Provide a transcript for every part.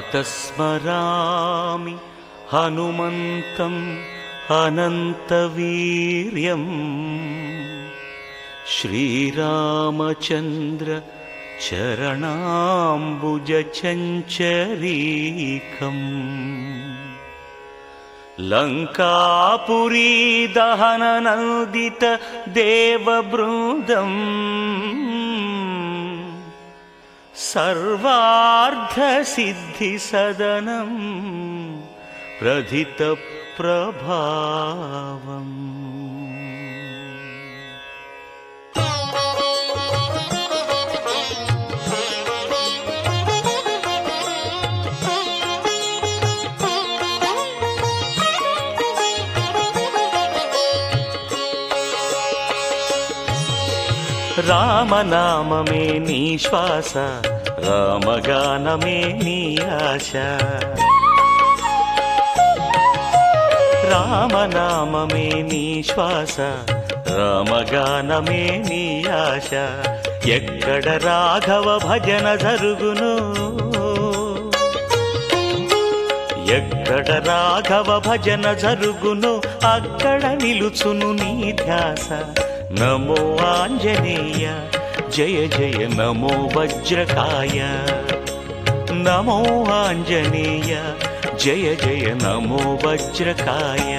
प्रातस्मरामि हनुमन्तम् अनन्तवीर्यम् श्रीरामचन्द्र चरणाम्बुजचञ्चरीकम् लङ्कापुरी दहननन्दित देवबृन्दम् सर्वार्धसिद्धिसदनं प्रथितप्रभावम् రామనామమే నీ శ్వాస రామగానమే నీ ఆశ రామనామమే నీ శ్వాస రామగానమే నీ ఆశ ఎక్కడ రాఘవ భజన జరుగును ఎక్కడ రాఘవ భజన జరుగును అక్కడ నిలుచును నీ ధ్యాస నమో ఆంజనేయ జయ జయ నమో వజ్రకాయ నమో ఆంజనేయ జయ జయ నమో వజ్రకాయ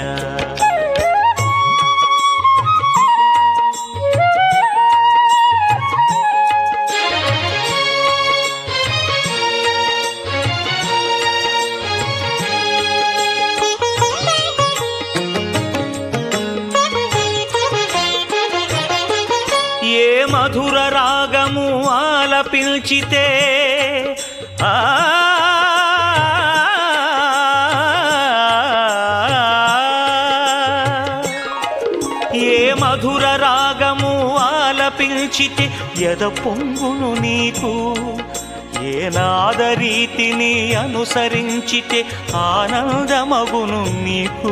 ఏ మధుర రాగము ఆలపించితే ఆ ఏ మధుర రాగము ఆలపించితే ఎద పొంగును నీకు ఏ నాదరీతిని అనుసరించితే ఆనందమగును నీకు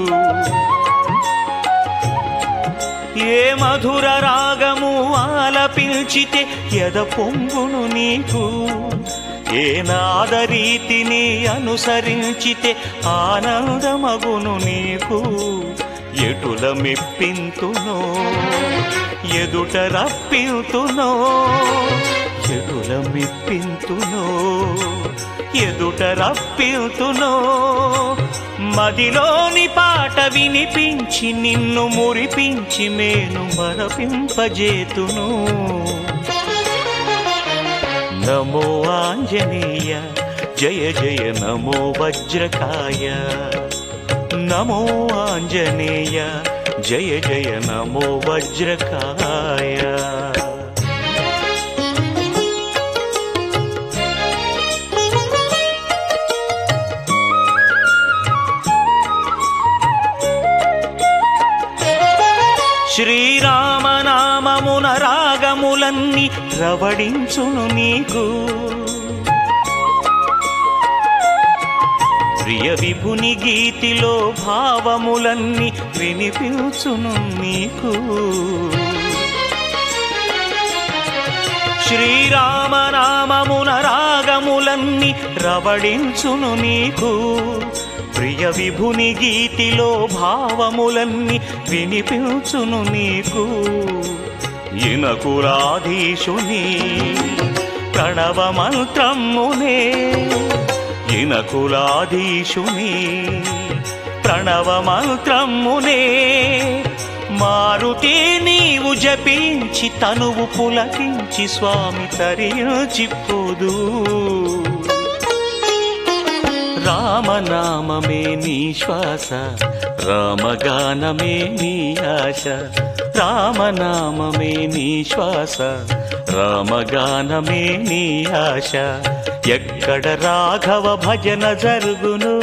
ఏ మధుర రాగము ఆలపించితే ఎద పొంగును నీకు ఏ నాదరీతిని అనుసరించితే ఆనందమగును నీకు ఎటుల మెప్పింతునో ఎదుట రప్పింతునో ఎటుల మెప్పింతునో ఎదుట రప్పింతునో మదిలోని పాట వినిపించి నిన్ను మురిపించి మేను మరపింపజేతును నమో ఆంజనేయ జయ జయ నమో వజ్రకాయ నమో ఆంజనేయ జయ జయ నమో వజ్రకాయ శ్రీరామనామమున రాగములన్నీ రవడించును నీకు ప్రియ విభుని గీతిలో భావములన్నీ వినిపించును నీకు శ్రీరామనామమున రాగములన్నీ రవడించును నీకు ప్రియ విభుని గీతిలో భావములన్నీ వినిపించును నీకు ఇనకులాధీశుని ప్రణవ మంత్రమునే ఇనకులాధీశుని ప్రణవ మంత్రమునే మారుతి నీవు జపించి తనువు పులకించి స్వామి తరించిపోదు రామనామమే నీ శ్వాస రామగానమే నీ ఆశ రామనామమే నీ శ్వాస రామగానమే నీ ఆశ ఎక్కడ రాఘవ భజన జరుగును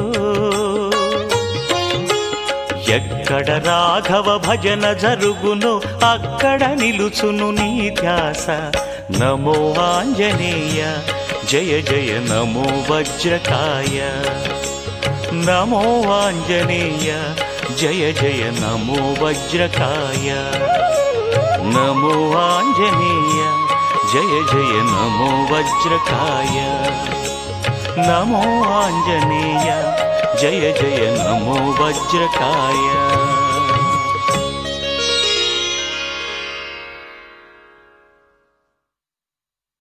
ఎక్కడ రాఘవ భజన జరుగును అక్కడ నిలుచును నీ ధ్యాస నమో ఆంజనేయ జయ జయ నమో వజ్రకాయ నమో ఆంజనేయ జయ జయ నమో వజ్రకాయ నమో ఆంజనేయ జయ జయ నమో వజ్రకాయ నమో ఆంజనేయ జయ జయ నమో వజ్రకాయ